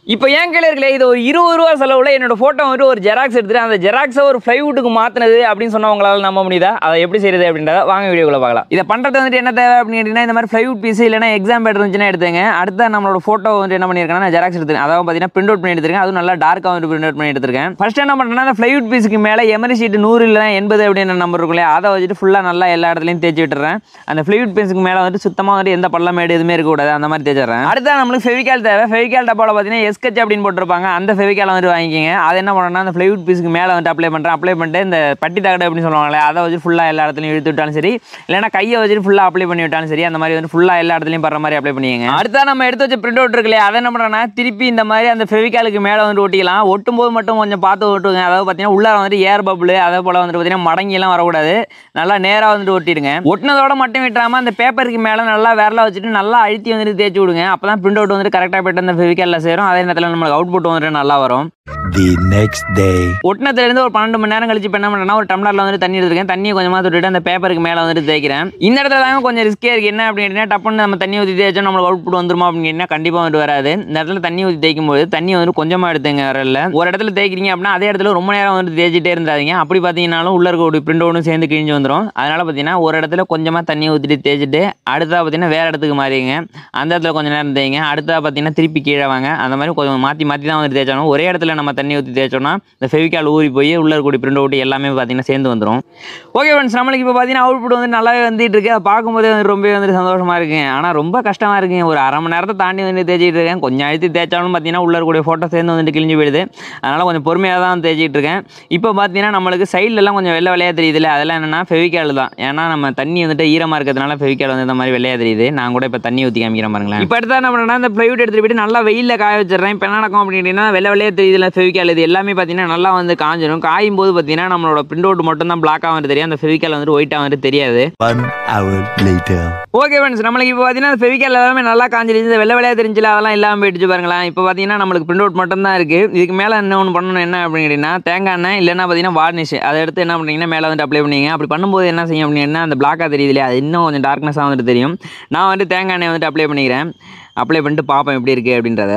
இப்போ ஏன் கையில் இருக்கல இது ஒரு இருபது ரூபா செலவில் என்னோட ஃபோட்டோ வந்துட்டு ஒரு ஜெராக்ஸ் எடுத்துட்டு அந்த ஜெராக்ஸை ஒரு ஃப்ளைவுட்டுக்கு மாற்றினது அப்படின்னு சொன்னா உங்களால் நம்ப முடியுதா அதை எப்படி செய்யுது அப்படின்றத வாங்க வீடியோக்குள்ள பார்க்கலாம் இதை பண்ணுறது வந்துட்டு என்ன தேவை அப்படின்னு கேட்டிங்கன்னா இந்த மாதிரி ஃப்ளைவுட் பீஸ் இல்லைனா எக்ஸாம் பேட் இருந்துச்சுன்னா எடுத்துங்க அடுத்த நம்மளோட ஃபோட்டோ வந்துட்டு என்ன பண்ணியிருக்கேன்னா நான் ஜெராக்ஸ் எடுத்துருக்கேன் அதாவது பார்த்தீங்கன்னா பிரிண்ட் அவுட் பண்ணி எடுத்திருக்கேன் அதுவும் நல்லா டார்க்காக வந்து பிரிண்ட் அவுட் பண்ணி எடுத்திருக்கேன் ஃபர்ஸ்ட் என்ன பண்ணுறேன்னா அந்த ஃப்ளைவுட் பீஸுக்கு மேலே எமரி ஷீட் நூறு இல்லைனா எண்பது அப்படின்னு நம்பர் இருக்கும் இல்லையா அதை வச்சுட்டு ஃபுல்லாக நல்லா எல்லா இடத்துலையும் தேய்ச்சி விட்டுறேன் அந்த ஃப்ளைவுட் பீஸுக்கு மேலே வந்துட்டு சுத்தமாக வந்துட்டு எந்த பள்ளமேடு எதுவுமே இருக்கக்கூடாது அந்த மாதிரி தேய்ச்சிடுறேன் அடுத்த நம்மளுக்கு ஃபெவிகால் தேவை ஃபெவிகால் டப்பாவில் பார்த்தீங்கன்னா எஸ்கச் அப்படின்னு போட்டிருப்பாங்க அந்த ஃபெவிகால் வந்துட்டு வாங்கிக்கிங்க அது என்ன பண்ணணும்னா அந்த ஃப்ளைவுட் பீஸுக்கு மேலே வந்துட்டு அப்ளை பண்ணுறேன் அப்ளை பண்ணிட்டு இந்த பட்டி தகடு அப்படின்னு சொல்லுவாங்களே அதை வச்சு ஃபுல்லாக எல்லா இடத்துலையும் இழுத்து விட்டாலும் சரி இல்லைனா கையை வச்சுட்டு ஃபுல்லாக அப்ளை பண்ணி விட்டாலும் சரி அந்த மாதிரி வந்து ஃபுல்லாக எல்லா இடத்துலையும் படுற மாதிரி அப்ளை பண்ணிக்கங்க அடுத்தா நம்ம எடுத்து வச்ச பிரிண்ட் அவுட் இருக்குல்லையா அதை என்ன பண்ணுறேன்னா திருப்பி இந்த மாதிரி அந்த ஃபெவிகாலுக்கு மேலே வந்து ஒட்டிக்கலாம் ஒட்டும் போது மட்டும் கொஞ்சம் பார்த்து ஒட்டுங்க அதாவது பார்த்தீங்கன்னா உள்ளார வந்துட்டு ஏர் பபுள் அதே போல் வந்துட்டு பார்த்தீங்கன்னா மடங்கிலாம் வரக்கூடாது நல்லா நேராக வந்துட்டு ஒட்டிடுங்க ஒட்டினதோட மட்டும் விட்டுறாம அந்த பேப்பருக்கு மேலே நல்லா விரல வச்சுட்டு நல்லா அழுத்தி வந்துட்டு தேய்ச்சி விடுங்க அப்போ தான் பிரிண்ட் அவுட் வந்துட்டு கரெக்டாக போயிட்டு அந்த ஃபெவிகாலில் சேரும் அதே நேரத்தில் நம்மளுக்கு அவுட்புட் வந்துட்டு நல்லா வரும் The next day. ஒட்டினத்துலேருந்து ஒரு பன்னெண்டு மணி நேரம் கழிச்சு இப்போ என்ன பண்ணுறேன்னா ஒரு டம்ளரில் வந்து தண்ணி எடுத்துருக்கேன் தண்ணியை கொஞ்சமாக தொட்டுட்டு அந்த பேப்பருக்கு மேலே வந்துட்டு தேய்க்கிறேன் இந்த இடத்துல தாங்க கொஞ்சம் ரிஸ்கே இருக்குது என்ன அப்படின்னா டப்புன்னு நம்ம தண்ணி ஊற்றி தேய்ச்சா நம்மளுக்கு அவுட்புட் வந்துருமா அப்படின்னு கண்டிப்பாக வந்துட்டு வராது இந்த இடத்துல தண்ணி ஊற்றி தேய்க்கும் போது தண்ணி வந்து கொஞ்சமாக எடுத்துங்க வரல ஒரு இடத்துல தேய்க்கிறீங்க அப்படின்னா அதே இடத்துல ரொம்ப நேரம் வந்துட்டு தேய்ச்சிட்டே இருந்தாதீங்க அப்படி பார்த்தீங்கன்னாலும் உள்ள இருக்க பிரிண்ட் ஒன்று சேர்ந்து கிழிஞ்சு வந்துடும் அதனால் பார்த்தீங்கன்னா ஒரு இடத்துல கொஞ்சமாக தண்ணி ஊற்றிட்டு தேய்ச்சிட்டு அடுத்தா பார்த்தீங்கன்னா வேறு இடத்துக்கு மாறிங்க அந்த இடத்துல கொஞ்சம் நேரம் தேய்ங்க அடுத்தா பார்த்தீங்கன்னா திருப்பி கீழே வாங்க அந்த மாதிரி கொஞ்சம் மாற்றி மாற்றி தான் வந்து தேய்ச்சாலும் ஒரே இடத்துல நம்ம தண்ணி ஊற்றி தேய்ச்சோம்னா இந்த ஃபெவிகால் ஊறி போய் உள்ள இருக்கக்கூடிய பிரிண்ட் அவுட் எல்லாமே பார்த்தீங்கன்னா சேர்ந்து வந்துடும் ஓகே ஃப்ரெண்ட்ஸ் நம்மளுக்கு இப்போ பார்த்தீங்கன்னா அவுட்புட் வந்து நல்லாவே வந்துட்டு இருக்கு அதை பார்க்கும்போதே வந்து ரொம்பவே வந்து சந்தோஷமாக இருக்குங்க ஆனால் ரொம்ப கஷ்டமாக இருக்குங்க ஒரு அரை மணி நேரத்தை தாண்டி வந்து தேய்ச்சிட்டு இருக்கேன் கொஞ்சம் அழுத்தி தேய்ச்சாலும் பார்த்தீங்கன்னா உள்ள இருக்கக்கூடிய ஃபோட்டோ சேர்ந்து வந்துட்டு கிழிஞ்சு போயிடுது அதனால் கொஞ்சம் பொறுமையாக தான் வந்து தேய்ச்சிட்டு இருக்கேன் இப்போ பார்த்தீங்கன்னா நம்மளுக்கு சைட்லலாம் கொஞ்சம் வெள்ளை வெள்ளையாக தெரியுதுல்ல அதெல்லாம் என்னென்னா ஃபெவிகால் தான் ஏன்னா நம்ம தண்ணி வந்துட்டு ஈரமாக இருக்கிறதுனால ஃபெவிகால் வந்து இந்த மாதிரி வெள்ளையாக தெரியுது நான் கூட இப்போ தண்ணி ஊற்றி காமிக்கிறேன் பாருங்களேன் இப்போ அடுத்தா என்ன பண்ணுறேன்னா இந்த ப்ளைவுட் எடுத்துட்டு போயிட்டு நல்லா வெயிலில் காய வச்சிடுறேன் இப்போ என்ன நடக்கும் அப்படின்னா வெள்ளை வெள்ளையாக தெரியுதுல ஃபெவிகால் இது எல்லாமே பார்த்தீங்கன்னா நல்லா வந்து காஞ்சிடும் காயும் போது பார்த்தீங்கன்னா நம்மளோட பிரிண்ட் அவுட் மட்டும் தான் பிளாக்காக வந்து தெரியும் அந்த ஃபெவிகால் வந்துட்டு ஒயிட்டாக வந்துட்டு தெரியாது One hour later. Okay friends நம்மளுக்கு இப்போ பார்த்தீங்கன்னா ஃபெவிகால் எல்லாமே நல்லா காஞ்சிருச்சு இந்த வெள்ளை வெள்ளையாக தெரிஞ்சில அதெல்லாம் இல்லாமல் போயிடுச்சு பாருங்களேன் இப்போ பார்த்தீங்கன்னா நம்மளுக்கு பிரிண்ட் அவுட் மட்டும் தான் இருக்குது இதுக்கு மேலே என்ன ஒன்று பண்ணணும் என்ன அப்படின்னு கேட்டிங்கன்னா தேங்காய் எண்ணெய் இல்லைன்னா பார்த்தீங்கன்னா வார்னிஷ் அதை எடுத்து என்ன பண்ணுறீங்கன்னா மேலே வந்து அப்ளை பண்ணுவீங்க அப்படி பண்ணும்போது என்ன செய்யும் அப்படின்னா அந்த பிளாக்காக தெரியுது இல்லையா அது இன்னும் கொஞ்சம் டார்க்னஸாக வந்துட்டு தெரியும் நான் வந்துட்டு தேங்காய் எண்ணெய் வந்துட்டு அப்ளை பண்ணிக்கிறேன் அப்ளை பண்ணிட்டு பார்ப்பேன் எப்படி இருக்குது அப்படின்றத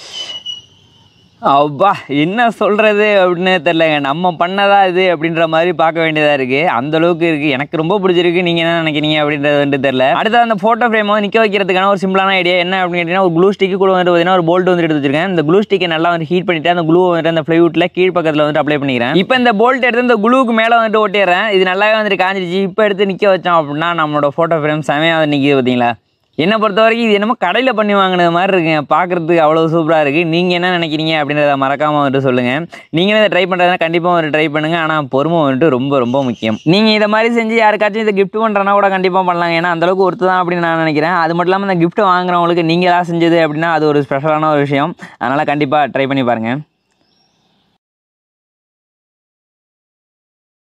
அப்பா என்ன சொல்கிறது அப்படின்னு தெரிலங்க நம்ம பண்ணதா இது அப்படின்ற மாதிரி பார்க்க வேண்டியதாக இருக்குது அந்த அளவுக்கு இருக்குது எனக்கு ரொம்ப பிடிச்சிருக்கு நீங்கள் என்ன நினைக்கிறீங்க அப்படின்றது வந்துட்டு தெரில அடுத்து அந்த ஃபோட்டோ ஃப்ரேமை வந்து நிற்க வைக்கிறதுக்கான ஒரு சிம்பிளான ஐடியா என்ன அப்படின்னு கேட்டிங்கன்னா ஒரு க்ளூ ஸ்டிக்கு கூட வந்து பார்த்தீங்கன்னா ஒரு போல்ட் வந்து எடுத்து வச்சிருக்கேன் இந்த க்ளூ ஸ்டிக்கை நல்லா வந்து ஹீட் பண்ணிட்டு அந்த க்ளூ வந்துட்டு அந்த ஃப்ளைவுட்டில் கீழ் பக்கத்தில் வந்துட்டு அப்ளை பண்ணிக்கிறேன் இப்போ இந்த போல்ட் எடுத்து இந்த க்ளூக்கு மேலே வந்துட்டு ஒட்டிடுறேன் இது நல்லாவே வந்துட்டு காஞ்சிருச்சு இப்போ எடுத்து நிற்க வச்சோம் அப்படின்னா நம்மளோட ஃபோட்டோ ஃப்ரேம் செமையாக வந்து நிற்கிது பார்த்தீங்களா என்னை பொறுத்த வரைக்கும் இது என்னமோ கடையில் பண்ணி வாங்கினது மாதிரி இருக்குங்க பார்க்குறதுக்கு அவ்வளோ சூப்பராக இருக்குது நீங்கள் என்ன நினைக்கிறீங்க அப்படின்றத மறக்காமல் வந்துட்டு சொல்லுங்கள் நீங்களும் இதை ட்ரை பண்ணுறதுனா கண்டிப்பாக வந்துட்டு ட்ரை பண்ணுங்கள் ஆனால் பொறுமை வந்துட்டு ரொம்ப ரொம்ப முக்கியம் நீங்கள் இதை மாதிரி செஞ்சு யாருக்காச்சும் இதை கிஃப்ட் பண்ணுறனா கூட கண்டிப்பாக பண்ணலாங்க ஏன்னா அந்தளவுக்கு ஒருத்து தான் அப்படின்னு நான் நினைக்கிறேன் அது மட்டும் இல்லாமல் இந்த கிஃப்ட் வாங்குறவங்களுக்கு நீங்கள் ஏதாவது செஞ்சது அப்படின்னா அது ஒரு ஸ்பெஷலான ஒரு விஷயம் அதனால் கண்டிப்பாக ட்ரை பண்ணி பாருங்கள்